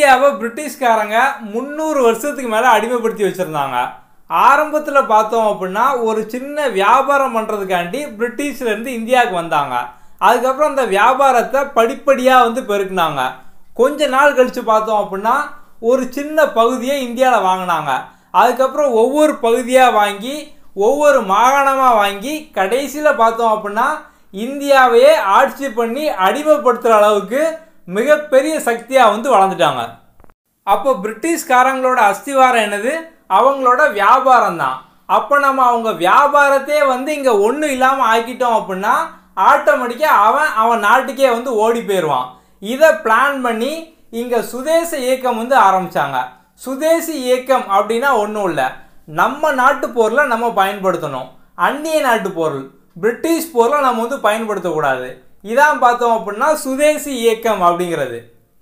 இந்தியாவை பிரிட்டிஷ்காரங்க முந்நூறு வருஷத்துக்கு மேலே அடிமைப்படுத்தி வச்சுருந்தாங்க ஆரம்பத்தில் பார்த்தோம் அப்படின்னா ஒரு சின்ன வியாபாரம் பண்ணுறதுக்காண்டி பிரிட்டிஷ்லேருந்து இந்தியாவுக்கு வந்தாங்க அதுக்கப்புறம் அந்த வியாபாரத்தை படிப்படியாக வந்து பெருக்குனாங்க கொஞ்ச நாள் கழித்து பார்த்தோம் அப்படின்னா ஒரு சின்ன பகுதியை இந்தியாவில் வாங்கினாங்க அதுக்கப்புறம் ஒவ்வொரு பகுதியாக வாங்கி ஒவ்வொரு மாகாணமாக வாங்கி கடைசியில் பார்த்தோம் அப்படின்னா இந்தியாவையே ஆட்சி பண்ணி அடிமைப்படுத்துகிற அளவுக்கு மிகப்பெரிய சக்தியாக வந்து வளர்ந்துட்டாங்க அப்போ பிரிட்டிஷ்காரங்களோட அஸ்திவாரம் என்னது அவங்களோட வியாபாரம் தான் அப்போ நம்ம அவங்க வியாபாரத்தையே வந்து இங்கே ஒன்றும் இல்லாமல் ஆக்கிட்டோம் அப்படின்னா ஆட்டோமேட்டிக்காக அவன் அவன் நாட்டுக்கே வந்து ஓடி போயிடுவான் இதை பிளான் பண்ணி இங்கே சுதேச இயக்கம் வந்து ஆரம்பித்தாங்க சுதேசி இயக்கம் அப்படின்னா ஒன்றும் இல்லை நம்ம நாட்டு பொருளை நம்ம பயன்படுத்தணும் அந்நிய நாட்டு பொருள் பிரிட்டிஷ் பொருளை நம்ம வந்து பயன்படுத்தக்கூடாது இதான் பார்த்தோம் அப்படின்னா சுதேசி இயக்கம் அப்படிங்கிறது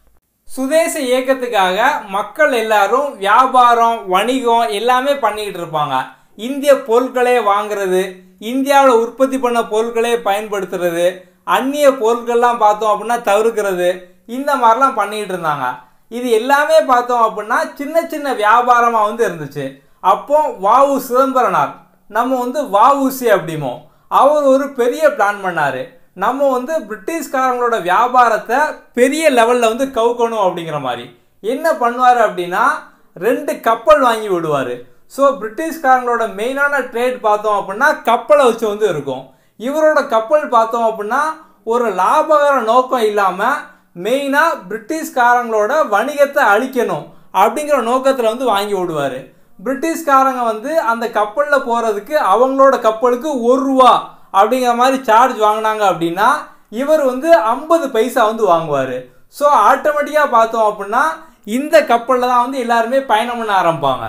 சுதேச இயக்கத்துக்காக மக்கள் எல்லாரும் வியாபாரம் வணிகம் எல்லாமே பண்ணிக்கிட்டு இருப்பாங்க இந்திய பொருட்களே வாங்குறது இந்தியாவில் உற்பத்தி பண்ண பொருட்களே பயன்படுத்துறது அந்நிய பொருட்கள்லாம் பார்த்தோம் அப்படின்னா தவிர்க்கிறது இந்த மாதிரிலாம் பண்ணிக்கிட்டு இருந்தாங்க இது எல்லாமே பார்த்தோம் அப்படின்னா சின்ன சின்ன வியாபாரமாக வந்து இருந்துச்சு அப்போ வாவு சிதம்பரனார் நம்ம வந்து வாவுசி அப்படிமோ அவர் ஒரு பெரிய பிளான் பண்ணார் நம்ம வந்து பிரிட்டிஷ்காரங்களோட வியாபாரத்தை பெரிய லெவலில் வந்து கவுக்கணும் அப்படிங்கிற மாதிரி என்ன பண்ணுவார் அப்படின்னா ரெண்டு கப்பல் வாங்கி விடுவார் ஸோ பிரிட்டிஷ்காரங்களோட மெயினான ட்ரேட் பார்த்தோம் அப்படின்னா கப்பலை வச்சு வந்து இருக்கும் இவரோட கப்பல் பார்த்தோம் அப்படின்னா ஒரு லாபகர நோக்கம் இல்லாமல் மெயினாக பிரிட்டிஷ்காரங்களோட வணிகத்தை அழிக்கணும் அப்படிங்கிற நோக்கத்தில் வந்து வாங்கி விடுவார் பிரிட்டிஷ்காரங்க வந்து அந்த கப்பலில் போகிறதுக்கு அவங்களோட கப்பலுக்கு ஒரு ரூபா அப்படிங்கிற மாதிரி சார்ஜ் வாங்கினாங்க அப்படின்னா இவர் வந்து ஐம்பது பைசா வந்து வாங்குவார் ஸோ ஆட்டோமேட்டிக்காக பார்த்தோம் அப்படின்னா இந்த கப்பலில் தான் வந்து எல்லாருமே பயணம் பண்ண ஆரம்பிப்பாங்க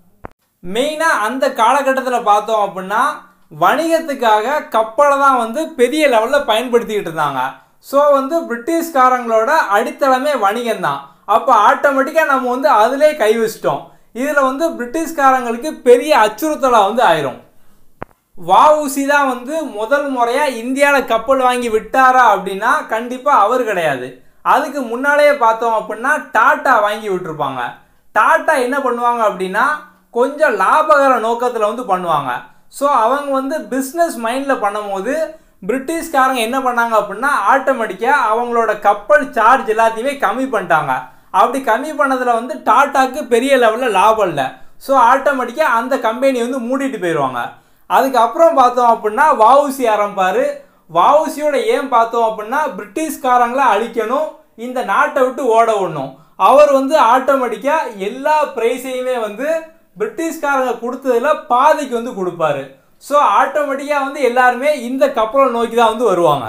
மெயினாக அந்த காலகட்டத்தில் பார்த்தோம் அப்படின்னா வணிகத்துக்காக கப்பலை தான் வந்து பெரிய லெவலில் பயன்படுத்திக்கிட்டு இருந்தாங்க ஸோ வந்து பிரிட்டிஷ்காரங்களோட அடித்தளமே வணிகம் தான் அப்போ ஆட்டோமேட்டிக்காக நம்ம வந்து அதிலே கை வச்சிட்டோம் இதில் வந்து பிரிட்டிஷ்காரங்களுக்கு பெரிய அச்சுறுத்தலாக வந்து ஆயிரும் வஉசி தான் வந்து முதல் முறையாக இந்தியாவில் கப்பல் வாங்கி விட்டாரா அப்படின்னா கண்டிப்பாக அவர் கிடையாது அதுக்கு முன்னாலேயே பார்த்தோம் அப்படின்னா டாட்டா வாங்கி விட்டுருப்பாங்க டாட்டா என்ன பண்ணுவாங்க அப்படின்னா கொஞ்சம் லாபகர நோக்கத்தில் வந்து பண்ணுவாங்க ஸோ அவங்க வந்து பிஸ்னஸ் மைண்டில் பண்ணும்போது பிரிட்டிஷ்காரங்க என்ன பண்ணாங்க அப்படின்னா ஆட்டோமேட்டிக்காக அவங்களோட கப்பல் சார்ஜ் எல்லாத்தையுமே கம்மி பண்ணிட்டாங்க அப்படி கம்மி பண்ணதில் வந்து டாட்டாக்கு பெரிய லெவலில் லாபம் இல்லை ஸோ ஆட்டோமேட்டிக்காக அந்த கம்பெனி வந்து மூடிட்டு போயிடுவாங்க அதுக்கப்புறம் பார்த்தோம் அப்படின்னா வஉசி ஆரம்பிப்பார் வஉசியோட ஏன் பார்த்தோம் அப்படின்னா பிரிட்டிஷ்காரங்களை அழிக்கணும் இந்த நாட்டை விட்டு ஓட விடணும் அவர் வந்து ஆட்டோமேட்டிக்காக எல்லா ப்ரைஸையுமே வந்து பிரிட்டிஷ்காரங்க கொடுத்ததுல பாதிக்கு வந்து கொடுப்பாரு ஸோ ஆட்டோமேட்டிக்காக வந்து எல்லாருமே இந்த கப்பலை நோக்கி தான் வந்து வருவாங்க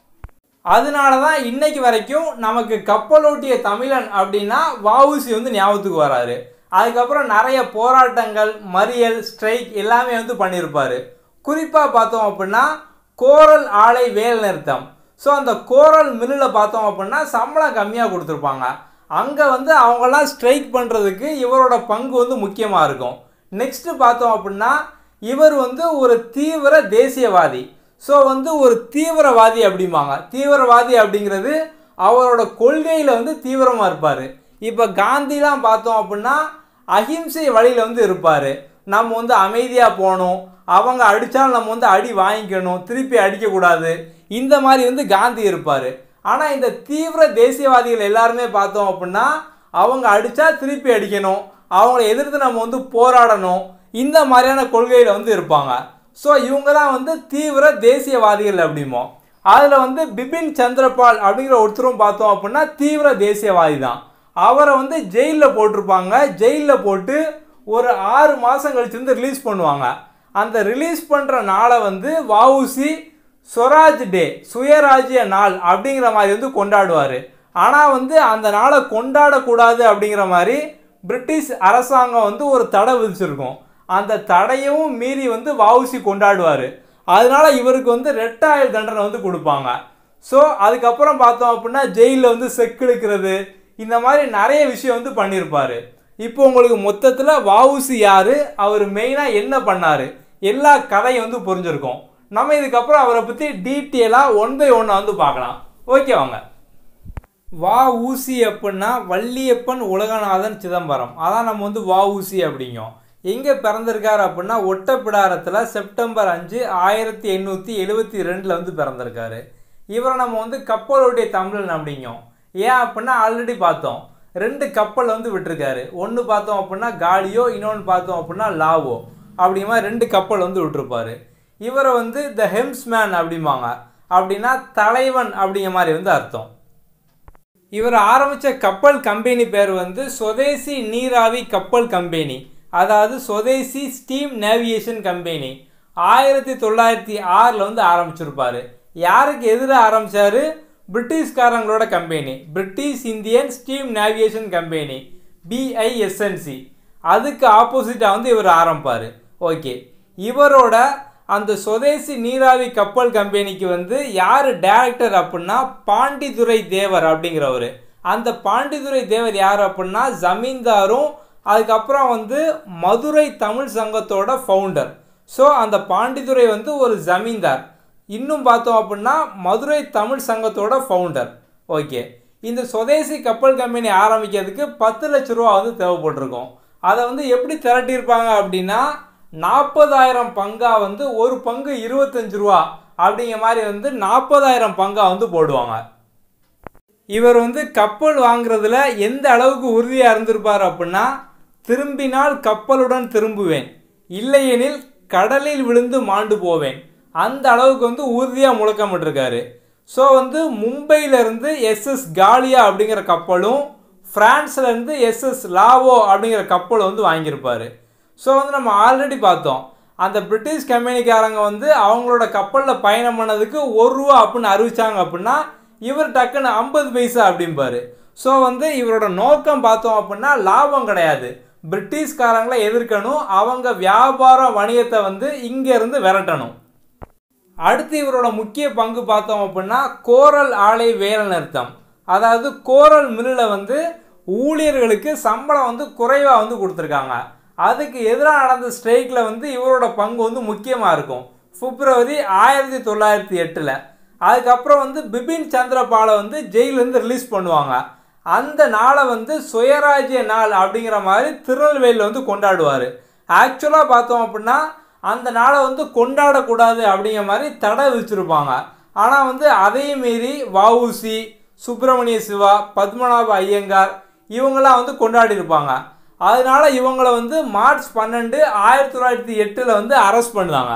அதனால தான் இன்னைக்கு வரைக்கும் நமக்கு கப்பலோட்டிய தமிழன் அப்படின்னா வஉசி வந்து ஞாபகத்துக்கு வராரு அதுக்கப்புறம் நிறைய போராட்டங்கள் மறியல் ஸ்ட்ரைக் எல்லாமே வந்து பண்ணியிருப்பாரு குறிப்பாக பார்த்தோம் அப்படின்னா கோரல் ஆலை வேல் நிறுத்தம் ஸோ அந்த கோரல் மில்லில் பார்த்தோம் அப்படின்னா சம்பளம் கம்மியாக கொடுத்துருப்பாங்க அங்கே வந்து அவங்கெல்லாம் ஸ்ட்ரைக் பண்ணுறதுக்கு இவரோட பங்கு வந்து முக்கியமாக இருக்கும் நெக்ஸ்ட்டு பார்த்தோம் அப்படின்னா இவர் வந்து ஒரு தீவிர தேசியவாதி ஸோ வந்து ஒரு தீவிரவாதி அப்படிம்பாங்க தீவிரவாதி அப்படிங்கிறது அவரோட கொள்கையில் வந்து தீவிரமாக இருப்பார் இப்போ காந்திலாம் பார்த்தோம் அப்படின்னா அஹிம்சை வழியில் வந்து இருப்பார் நம்ம வந்து அமைதியாக போகணும் அவங்க அடித்தாலும் நம்ம வந்து அடி வாங்கிக்கணும் திருப்பி அடிக்கக்கூடாது இந்த மாதிரி வந்து காந்தி இருப்பார் ஆனால் இந்த தீவிர தேசியவாதிகள் எல்லாருமே பார்த்தோம் அப்படின்னா அவங்க அடித்தா திருப்பி அடிக்கணும் அவங்கள எதிர்த்து நம்ம வந்து போராடணும் இந்த மாதிரியான கொள்கையில் வந்து இருப்பாங்க ஸோ இவங்க தான் வந்து தீவிர தேசியவாதிகள் அப்படிமோ அதில் வந்து பிபின் சந்திரபால் அப்படிங்கிற ஒருத்தரும் பார்த்தோம் அப்படின்னா தீவிர தேசியவாதி தான் அவரை வந்து ஜெயிலில் போட்டிருப்பாங்க ஜெயிலில் போட்டு ஒரு ஆறு மாதம் கழிச்சு வந்து ரிலீஸ் பண்ணுவாங்க அந்த ரிலீஸ் பண்ணுற நாளை வந்து வஉசி ஸ்வராஜ் டே சுயராஜ்ய நாள் அப்படிங்கிற மாதிரி வந்து கொண்டாடுவார் ஆனால் வந்து அந்த நாளை கொண்டாடக்கூடாது அப்படிங்கிற மாதிரி பிரிட்டிஷ் அரசாங்கம் வந்து ஒரு தடை விதிச்சிருக்கும் அந்த தடையவும் மீறி வந்து வஉசி கொண்டாடுவார் அதனால இவருக்கு வந்து ரெட்டாயல் தண்டனை வந்து கொடுப்பாங்க ஸோ அதுக்கப்புறம் பார்த்தோம் அப்படின்னா ஜெயிலில் வந்து செக்கிழுக்கிறது இந்த மாதிரி நிறைய விஷயம் வந்து பண்ணியிருப்பார் இப்போ உங்களுக்கு மொத்தத்தில் வஉசி யார் அவர் மெயினாக என்ன பண்ணார் எல்லா கதையும் வந்து புரிஞ்சிருக்கும் நம்ம இதுக்கப்புறம் அவரை பற்றி டீட்டெயிலாக ஒன் பை ஒன்னாக வந்து பார்க்கலாம் ஓகே வாங்க வா ஊசி அப்படின்னா வள்ளியப்பன் உலகநாதன் சிதம்பரம் அதான் நம்ம வந்து வா ஊசி அப்படிங்கோம் எங்கே பிறந்திருக்காரு அப்படின்னா ஒட்டப்பிடாரத்தில் செப்டம்பர் அஞ்சு ஆயிரத்தி எண்ணூற்றி எழுபத்தி ரெண்டில் வந்து பிறந்திருக்காரு இவரை நம்ம வந்து கப்பலுடைய தமிழன் அப்படிங்கோம் ஏன் அப்படின்னா ஆல்ரெடி பார்த்தோம் ரெண்டு கப்பல் வந்து விட்டிருக்காரு ஒன்று பார்த்தோம் அப்படின்னா காலியோ இன்னொன்று பார்த்தோம் அப்படின்னா லாவோ அப்படிங்கிற மாதிரி ரெண்டு கப்பல் வந்து விட்டுருப்பாரு இவரை வந்து த ஹெம்ஸ்மேன் அப்படிம்பாங்க அப்படின்னா தலைவன் அப்படிங்கிற மாதிரி வந்து அர்த்தம் இவர் ஆரம்பித்த கப்பல் கம்பெனி பேர் வந்து சுதேசி நீராவி கப்பல் கம்பெனி அதாவது சுதேசி ஸ்டீம் நேவியேஷன் கம்பெனி ஆயிரத்தி தொள்ளாயிரத்தி ஆறில் வந்து ஆரம்பிச்சிருப்பாரு யாருக்கு எதிராக ஆரம்பித்தார் பிரிட்டிஷ்காரங்களோட company British Indian steam navigation company BISNC அதுக்கு ஆப்போசிட்டாக வந்து இவர் ஆரம்பிப்பார் ஓகே இவரோட அந்த சுதேசி நீராவி கப்பல் கம்பெனிக்கு வந்து யார் டேரக்டர் அப்படின்னா பாண்டிதுரை தேவர் அப்படிங்கிறவர் அந்த பாண்டிதுரை தேவர் யார் அப்படின்னா ஜமீன்தாரும் அதுக்கப்புறம் வந்து மதுரை தமிழ் சங்கத்தோட ஃபவுண்டர் ஸோ அந்த பாண்டிதுரை வந்து ஒரு ஜமீன்தார் இன்னும் பார்த்தோம் அப்படின்னா மதுரை தமிழ் சங்கத்தோட ஃபவுண்டர் ஓகே இந்த சுதேசி கப்பல் கம்பெனி ஆரம்பிக்கிறதுக்கு பத்து லட்ச ரூபா வந்து தேவைப்பட்டிருக்கும் அதை வந்து எப்படி திரட்டியிருப்பாங்க அப்படின்னா நாற்பதாயிரம் பங்கா வந்து ஒரு பங்கு இருபத்தஞ்சு ரூபா அப்படிங்கிற மாதிரி வந்து நாற்பதாயிரம் பங்கா வந்து போடுவாங்க இவர் வந்து கப்பல் வாங்குறதுல எந்த அளவுக்கு உறுதியாக இருந்திருப்பார் அப்படின்னா திரும்பினால் கப்பலுடன் திரும்புவேன் இல்லையெனில் கடலில் விழுந்து மாண்டு போவேன் அந்த அளவுக்கு வந்து உறுதியாக முழக்கமிட்டிருக்காரு ஸோ வந்து மும்பையிலேருந்து எஸ்எஸ் காலியா அப்படிங்கிற கப்பலும் ஃப்ரான்ஸ்லேருந்து எஸ்எஸ் லாவோ அப்படிங்கிற கப்பல் வந்து வாங்கியிருப்பார் ஸோ வந்து நம்ம ஆல்ரெடி பார்த்தோம் அந்த பிரிட்டிஷ் கம்பெனிக்காரங்க வந்து அவங்களோட கப்பலில் பயணம் பண்ணதுக்கு ஒரு ரூபா அப்படின்னு அறிவிச்சாங்க அப்படின்னா இவர் டக்குன்னு ஐம்பது பைசா அப்படிம்பாரு ஸோ வந்து இவரோட நோக்கம் பார்த்தோம் அப்படின்னா லாபம் கிடையாது பிரிட்டிஷ்காரங்களை எதிர்க்கணும் அவங்க வியாபார வணிகத்தை வந்து இங்கேருந்து விரட்டணும் அடுத்து இவரோட முக்கிய பங்கு பார்த்தோம் அப்படின்னா கோரல் ஆலை வேலை நிறுத்தம் அதாவது கோரல் மில்லில் வந்து ஊழியர்களுக்கு சம்பளம் வந்து குறைவாக வந்து கொடுத்துருக்காங்க அதுக்கு எதிராக நடந்த ஸ்ட்ரைக்கில் வந்து இவரோட பங்கு வந்து முக்கியமாக இருக்கும் பிப்ரவரி ஆயிரத்தி தொள்ளாயிரத்தி எட்டில் அதுக்கப்புறம் வந்து பிபின் சந்திரபாலை வந்து ஜெயிலேருந்து ரிலீஸ் பண்ணுவாங்க அந்த நாளை வந்து சுயராஜ்ய நாள் அப்படிங்கிற மாதிரி திருநெல்வேலியில் வந்து கொண்டாடுவார் ஆக்சுவலாக பார்த்தோம் அப்படின்னா அந்த நாளை வந்து கொண்டாடக்கூடாது அப்படிங்கிற மாதிரி தடை விதிச்சிருப்பாங்க ஆனால் வந்து அதையும் மீறி வஉசி சுப்பிரமணிய சிவா பத்மநாப ஐயங்கார் இவங்கெல்லாம் வந்து கொண்டாடி இருப்பாங்க அதனால இவங்களை வந்து மார்ச் பன்னெண்டு ஆயிரத்தி தொள்ளாயிரத்தி எட்டில் வந்து அரெஸ்ட் பண்ணுவாங்க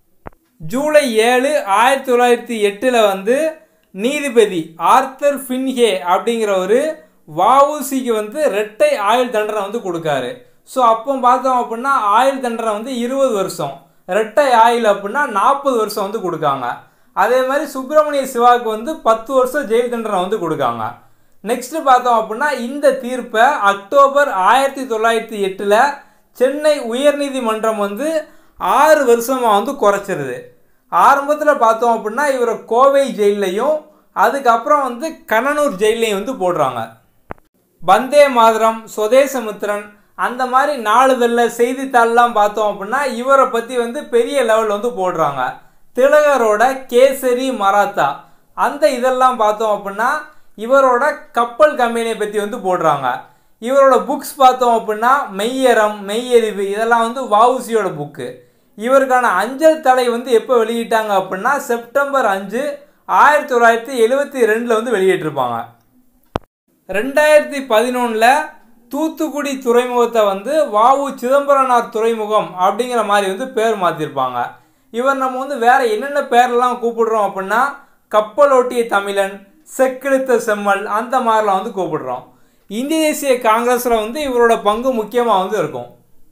ஜூலை ஏழு ஆயிரத்தி தொள்ளாயிரத்தி எட்டில் வந்து நீதிபதி ஆர்த்தர் ஃபின்ஹே அப்படிங்கிறவர் வஉசிக்கு வந்து ரெட்டை ஆயுள் தண்டனை வந்து கொடுக்காரு ஸோ அப்போ பார்த்தோம் அப்படின்னா ஆயுள் தண்டனை வந்து இருபது வருஷம் ரெட்டை ஆயுள் அப்படின்னா நாற்பது வருஷம் வந்து கொடுக்காங்க அதே மாதிரி சுப்பிரமணிய சிவாவுக்கு வந்து பத்து வருஷம் ஜெயில் தண்டனை வந்து கொடுக்காங்க நெக்ஸ்ட் பார்த்தோம் அப்படின்னா இந்த தீர்ப்பை அக்டோபர் ஆயிரத்தி தொள்ளாயிரத்தி எட்டில் சென்னை உயர்நீதிமன்றம் வந்து ஆறு வருஷமாக வந்து குறைச்சிருது ஆரம்பத்தில் பார்த்தோம் அப்படின்னா இவரை கோவை ஜெயிலையும் அதுக்கப்புறம் வந்து கண்ணனூர் ஜெயிலையும் வந்து போடுறாங்க வந்தே மாதரம் சுதேசமித்திரன் அந்த மாதிரி நாளிதழில் செய்தித்தாள்லாம் பார்த்தோம் அப்படின்னா இவரை பற்றி வந்து பெரிய லெவல் வந்து போடுறாங்க திலகரோட கேசரி மராத்தா அந்த இதெல்லாம் பார்த்தோம் அப்படின்னா இவரோட கப்பல் கம்பெனியை பற்றி வந்து போடுறாங்க இவரோட புக்ஸ் பார்த்தோம் அப்படின்னா மெய்யரம் மெய்யறிவு இதெல்லாம் வந்து வவுசியோட புக்கு இவருக்கான அஞ்சல் தலை வந்து எப்போ வெளியிட்டாங்க அப்படின்னா செப்டம்பர் அஞ்சு ஆயிரத்தி தொள்ளாயிரத்தி எழுபத்தி ரெண்டில் வந்து வெளியிட்டிருப்பாங்க ரெண்டாயிரத்தி பதினொன்றில் தூத்துக்குடி துறைமுகத்தை வந்து வாவு சிதம்பரனார் துறைமுகம் அப்படிங்கிற மாதிரி வந்து பேர் மாற்றிருப்பாங்க இவர் நம்ம வந்து வேற என்னென்ன பேர்லாம் கூப்பிடுறோம் அப்படின்னா கப்பலோட்டிய தமிழன் செக்கெழுத்த செம்மல் அந்த மாதிரிலாம் வந்து கூப்பிடுறோம் இந்திய தேசிய காங்கிரஸில் வந்து இவரோட பங்கு முக்கியமாக வந்து இருக்கும்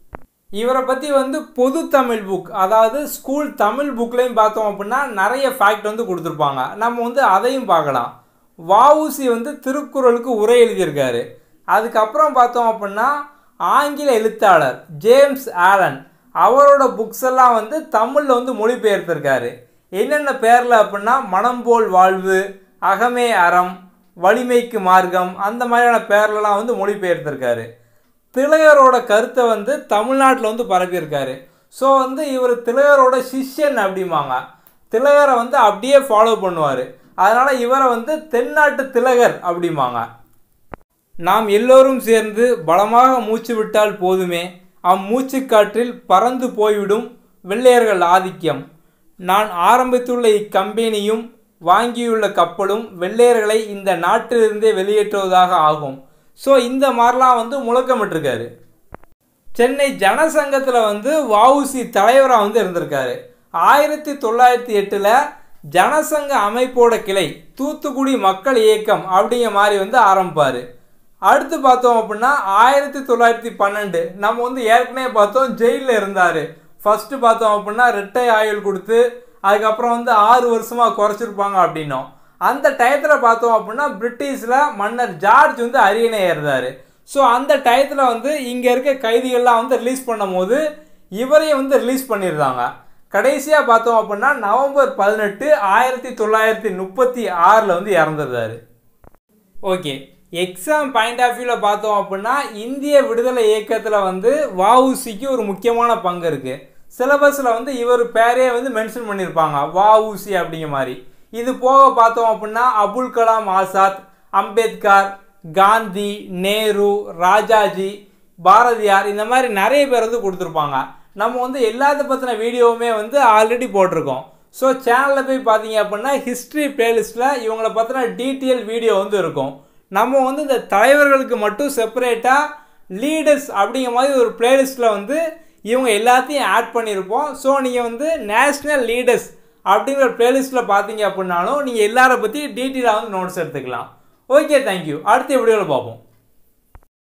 இவரை பற்றி வந்து பொது தமிழ் புக் அதாவது ஸ்கூல் தமிழ் புக்லையும் பார்த்தோம் அப்படின்னா நிறைய ஃபேக்ட் வந்து கொடுத்துருப்பாங்க நம்ம வந்து அதையும் பார்க்கலாம் வஉசி வந்து திருக்குறளுக்கு உரை எழுதியிருக்காரு அதுக்கப்புறம் பார்த்தோம் அப்படின்னா ஆங்கில எழுத்தாளர் ஜேம்ஸ் ஆலன் அவரோட புக்ஸ் எல்லாம் வந்து தமிழில் வந்து மொழிபெயர்த்திருக்காரு என்னென்ன பேரில் அப்படின்னா மனம் போல் வாழ்வு அகமே அறம் வலிமைக்கு மார்க்கம் அந்த மாதிரியான பேர்லலாம் வந்து மொழிபெயர்த்திருக்காரு திலகரோட கருத்தை வந்து தமிழ்நாட்டில் வந்து பரப்பியிருக்காரு ஸோ வந்து இவர் திலகரோட சிஷ்யன் அப்படிம்பாங்க திலகரை வந்து அப்படியே ஃபாலோ பண்ணுவார் அதனால் இவரை வந்து தென்னாட்டு திலகர் அப்படிம்பாங்க நாம் எல்லோரும் சேர்ந்து பலமாக மூச்சு விட்டால் போதுமே அம்மூச்சு காற்றில் பறந்து போய்விடும் வெள்ளையர்கள் ஆதிக்கம் நான் ஆரம்பித்துள்ள இக்கம்பெனியும் வாங்கியுள்ள கப்பலும் வெள்ளையர்களை இந்த நாட்டிலிருந்தே வெளியேற்றுவதாக ஆகும் ஸோ இந்த மாதிரிலாம் வந்து முழக்கமிட்டிருக்காரு சென்னை ஜனசங்கத்தில் வந்து வஉசி தலைவராக வந்து இருந்திருக்காரு ஆயிரத்தி தொள்ளாயிரத்தி எட்டில் ஜனசங்க அமைப்போட கிளை தூத்துக்குடி மக்கள் இயக்கம் அப்படிங்கிற மாதிரி வந்து ஆரம்பிப்பார் அடுத்து பார்த்தோம் அப்படின்னா ஆயிரத்தி தொள்ளாயிரத்தி பன்னெண்டு நம்ம வந்து ஏற்கனவே பார்த்தோம் ஜெயிலில் இருந்தார் ஃபஸ்ட்டு பார்த்தோம் அப்படின்னா ரெட்டை ஆயுள் கொடுத்து அதுக்கப்புறம் வந்து ஆறு வருஷமாக குறைச்சிருப்பாங்க அப்படின்னோம் அந்த டயத்தில் பார்த்தோம் அப்படின்னா பிரிட்டிஷில் மன்னர் ஜார்ஜ் வந்து அரியணை ஏறுறாரு ஸோ அந்த டயத்தில் வந்து இங்கே இருக்க கைதிகள்லாம் வந்து ரிலீஸ் பண்ணும்போது இவரையும் வந்து ரிலீஸ் பண்ணியிருந்தாங்க கடைசியாக பார்த்தோம் அப்படின்னா நவம்பர் பதினெட்டு ஆயிரத்தி தொள்ளாயிரத்தி முப்பத்தி ஆறில் வந்து இறந்துருந்தாரு ஓகே எக்ஸாம் பாயிண்ட் ஆஃப் வியூவில் பார்த்தோம் அப்படின்னா இந்திய விடுதலை இயக்கத்தில் வந்து வஉசிக்கு ஒரு முக்கியமான பங்கு இருக்குது சிலபஸில் வந்து இவர் பேரே வந்து மென்ஷன் பண்ணியிருப்பாங்க வஉசி அப்படிங்கிற மாதிரி இது போக பார்த்தோம் அப்படின்னா அபுல் கலாம் ஆசாத் அம்பேத்கர் காந்தி நேரு ராஜாஜி பாரதியார் இந்த மாதிரி நிறைய பேர் வந்து கொடுத்துருப்பாங்க நம்ம வந்து எல்லாத்த பற்றின வீடியோவுமே வந்து ஆல்ரெடி போட்டிருக்கோம் ஸோ சேனலில் போய் பார்த்தீங்க அப்படின்னா ஹிஸ்ட்ரி பிளேலிஸ்ட்டில் இவங்களை பற்றின டீட்டெயில் வீடியோ வந்து இருக்கும் நம்ம வந்து இந்த தலைவர்களுக்கு மட்டும் செப்பரேட்டாக லீடர்ஸ் அப்படிங்கிற மாதிரி ஒரு பிளேலிஸ்ட்டில் வந்து இவங்க எல்லாத்தையும் ஆட் பண்ணியிருப்போம் ஸோ நீங்கள் வந்து நேஷ்னல் லீடர்ஸ் அப்படிங்கிற பிளேலிஸ்ட்டில் பார்த்தீங்க அப்படின்னாலும் நீங்கள் எல்லாரை பற்றி டீட்டெயிலாக வந்து நோட்ஸ் எடுத்துக்கலாம் ஓகே தேங்க்யூ அடுத்த வீடியோவில் பார்ப்போம்